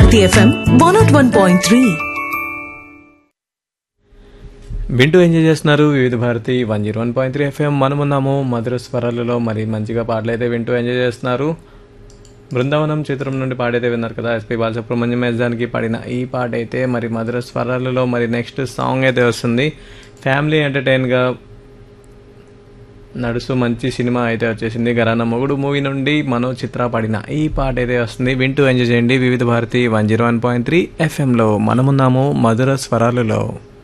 Bharati FM one nought one point three వింటూ enjoy చేస్తున్నారు Vividh Bharati one zero one point three FM మనమున్నాము మధుర స్వరాలలో మరి మంచిగా పాటలు అయితే వింటూ ఎంజాయ్ చేస్తున్నారు బృందావనం చిత్రం నుండి పాడైతే విన్నారు కదా ఎస్పి బాలసుబ్రహ్మణ్యం ఎస్దానికి పాడిన ఈ పాట అయితే మరి మధుర స్వరాలలో మరి నెక్స్ట్ సాంగ్ అయితే వస్తుంది ఫ్యామిలీ ఎంటర్టైన్గా నడుస్తూ మంచి సినిమా అయితే వచ్చేసింది గరాన మొగుడు మూవీ నుండి మనో చిత్ర పాడిన ఈ పాట అయితే వస్తుంది వింటూ ఎంజాయ్ చేయండి Vividh Bharati one zero one point three ఎఫ్ఎంలో మనమున్నాము మధుర స్వరాలలో